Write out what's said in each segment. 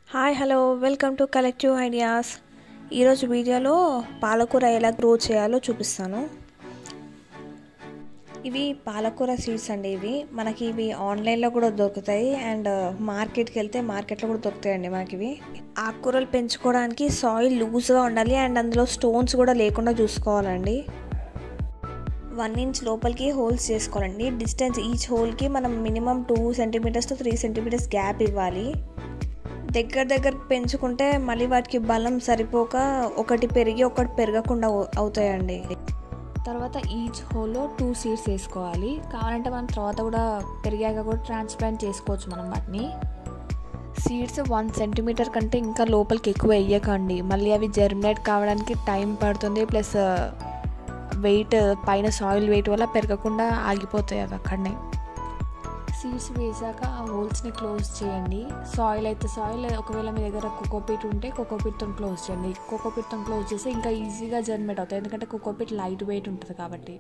hi hello welcome to collective ideas ఈరోజు వీడియోలో పాలకూర ఎలా గ్రో చేయాలో చూపిస్తాను ఇవి పాలకూర సీడ్స్ అండి ఇవి మనకి ఇవి ఆన్లైన్లో కూడా దొరుకుతాయి అండ్ మార్కెట్కి వెళ్తే మార్కెట్లో కూడా దొరుకుతాయండి మనకి ఇవి ఆకుకూరలు పెంచుకోవడానికి సాయిల్ లూజ్గా ఉండాలి అండ్ అందులో స్టోన్స్ కూడా లేకుండా చూసుకోవాలండి వన్ ఇంచ్ లోపలికి హోల్స్ చేసుకోవాలండి డిస్టెన్స్ ఈచ్ హోల్కి మనం minimum two centimetres to three centimetres gap ఇవ్వాలి దగ్గర దగ్గర పెంచుకుంటే మళ్ళీ వాటికి బలం సరిపోక ఒకటి పెరిగి ఒకటి పెరగకుండా అవుతాయండి తర్వాత ఈచ్ హోల్లో టూ సీడ్స్ వేసుకోవాలి కావాలంటే మనం తర్వాత కూడా పెరిగాక కూడా ట్రాన్స్ప్లాంట్ చేసుకోవచ్చు మనం వాటిని సీడ్స్ వన్ సెంటీమీటర్ కంటే ఇంకా లోపలికి ఎక్కువ వేయకండి మళ్ళీ అవి జర్మినేట్ కావడానికి టైం పడుతుంది ప్లస్ వెయిట్ పైన సాయిల్ వెయిట్ వల్ల పెరగకుండా ఆగిపోతాయి అవి అక్కడనే సీడ్స్ వేసాక ఆ హోల్స్ని క్లోజ్ చేయండి సాయిల్ అయితే సాయిల్ ఒకవేళ మీ దగ్గర కోకోపీట్ ఉంటే కోకోపీట్తో క్లోజ్ చేయండి కోకోపీట్తో క్లోజ్ చేస్తే ఇంకా ఈజీగా జర్మినేట్ అవుతాయి ఎందుకంటే కోకోపీట్ లైట్ వెయిట్ ఉంటుంది కాబట్టి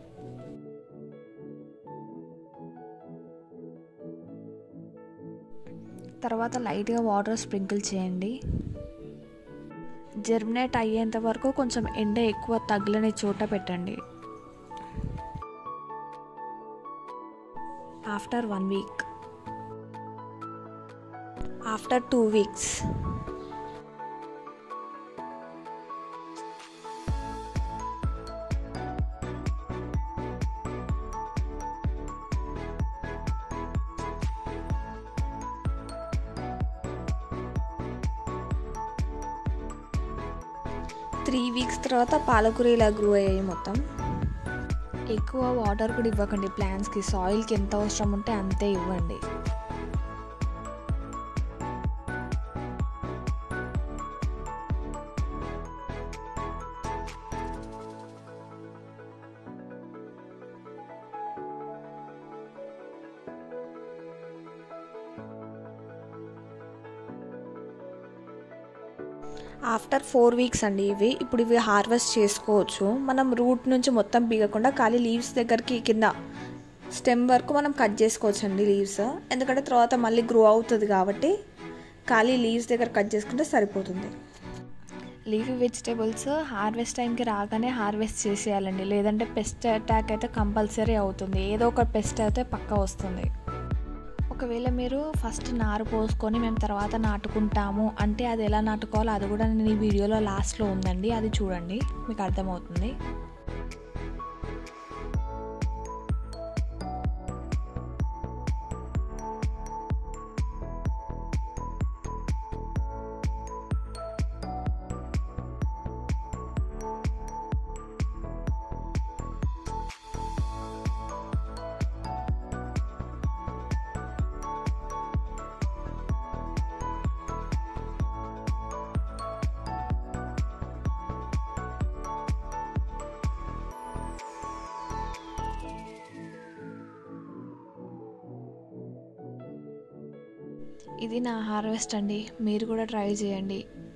తర్వాత లైట్గా వాటర్ స్ప్రింకిల్ చేయండి జర్మినేట్ అయ్యేంత వరకు కొంచెం ఎండ ఎక్కువ తగిలని చోట పెట్టండి after one week after two weeks three weeks తర్వాత పాలకూర ఇలా గ్రో అయ్యాయి మొత్తం ఎక్కువ వాటర్ కూడా ఇవ్వకండి ప్లాంట్స్కి సాయిల్కి ఎంత అవసరం ఉంటే అంతే ఇవ్వండి ఆఫ్టర్ ఫోర్ వీక్స్ అండి ఇవి ఇప్పుడు ఇవి హార్వెస్ట్ చేసుకోవచ్చు మనం రూట్ నుంచి మొత్తం బీగకుండా ఖాళీ లీవ్స్ దగ్గరికి కింద స్టెమ్ వరకు మనం కట్ చేసుకోవచ్చు అండి లీవ్స్ ఎందుకంటే తర్వాత మళ్ళీ గ్రో అవుతుంది కాబట్టి ఖాళీ లీవ్స్ దగ్గర కట్ చేసుకుంటే సరిపోతుంది లీఫీ వెజిటేబుల్స్ హార్వెస్ట్ టైంకి రాగానే హార్వెస్ట్ చేసేయాలండి లేదంటే పెస్ట్ అటాక్ అయితే కంపల్సరీ అవుతుంది ఏదో ఒక పెస్ట్ అయితే పక్కా వస్తుంది ఒకవేళ మీరు ఫస్ట్ నారు పోసుకొని మేము తర్వాత నాటుకుంటాము అంటే అది ఎలా నాటుకోవాలో అది కూడా నేను ఈ వీడియోలో లాస్ట్లో ఉందండి అది చూడండి మీకు అర్థమవుతుంది ఇది నా హార్వెస్ట్ అండి మీరు కూడా ట్రై చేయండి